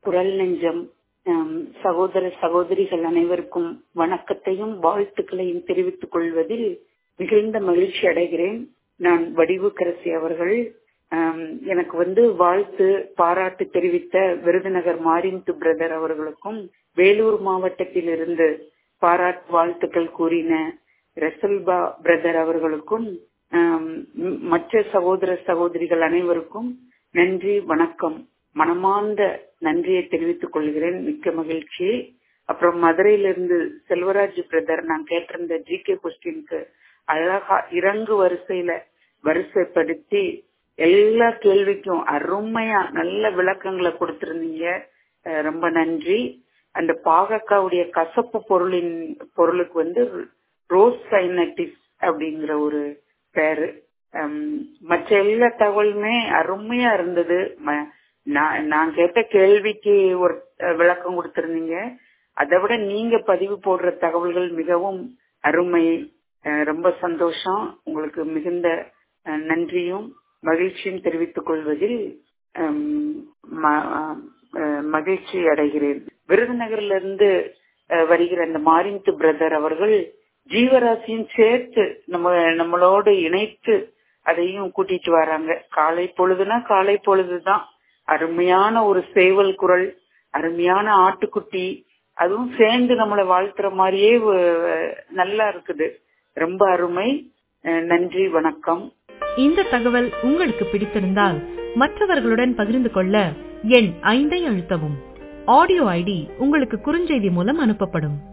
குரல் நெஞ்சம் ஆம், சகோதர சகோதரிகள் அனைவருக்கும் வணக்கத்தையும் வாழ்த்துக்களையும் தெரிவித்துக் கொள்வதில் மிகுந்த மகிழ்ச்சி அடைகிறேன் நான் வடிவுக்கரசி அவர்கள் ஆம், எனக்கு வந்து வாழ்த்து பாராட்டு தெரிவித்த விருதுநகர் மாரிமுத்து பிரதர் அவர்களுக்கும் வேலூர் மாவட்டத்தில் இருந்து பாராட்டு வாழ்த்துக்கள் கூறின ரசல்பா பிரதர் அவர்களுக்கும் ஆம், ம், மற்ற சகோதர சகோதரிகள் அனைவருக்கும் நன்றி வணக்கம் மனமார்ந்த நன்றியை தெரிவித்துக் கொள்கிறேன் மிக்க மகிழ்ச்சி அப்புறம் மதுரையிலிருந்து செல்வராஜ் பிரதர் நான் கேட்டிருந்த ஜி கே கொஸ்டினுக்கு அழகா இறங்கு வரிசையில வரிசைப்படுத்தி எல்லா கேள்விக்கும் அருமையா நல்ல விளக்கங்களை கொடுத்திருந்தீங்க அஹ் ரொம்ப நன்றி அந்த பாகக்காவுடைய கசப்பு பொருளின் பொருளுக்கு வந்து ரோஸ் சைனட்டிஸ் அப்படிங்கிற ஒரு பேரு ஹம், மற்ற எல்லா தகவலுமே அருமையா இருந்தது ம- நான் நான் கேட்ட கேள்விக்கு ஒரு அஹ், விளக்கம் கொடுத்திருந்தீங்க அதை விட நீங்க பதிவு போடுற தகவல்கள் மிகவும் அருமை அஹ், ரொம்ப சந்தோஷம் உங்களுக்கு மிகுந்த அஹ், நன்றியும் மகிழ்ச்சியும் தெரிவித்துக் கொள்வதில் ஹம், ம- அஹ், மகிழ்ச்சி அடைகிறேன் விருதுநகர்ல இருந்து அஹ், வருகிற அந்த மாரிமுத்து பிரதர் அவர்கள் ஜீவராசியும் சேர்த்து நம்ம நம்மளோடு இணைத்து அதையும் கூட்டிட்டு வராங்க காலை பொழுதுனா காலை பொழுதுதான் அருமையான ஒரு சேவல் குரல் அருமையான ஆட்டுக்குட்டி அதுவும் சேர்ந்து நம்மளை வாழ்த்துற மாதிரியே அஹ், நல்லா இருக்குது ரொம்ப அருமை அஹ், நன்றி வணக்கம் இந்த தகவல் உங்களுக்கு பிடித்திருந்தால் மற்றவர்களுடன் பகிர்ந்து கொள்ள எண் ஐந்தை அழுத்தவும் ஆடியோ ஐடி உங்களுக்கு குறுஞ்செய்தி மூலம் அனுப்பப்படும்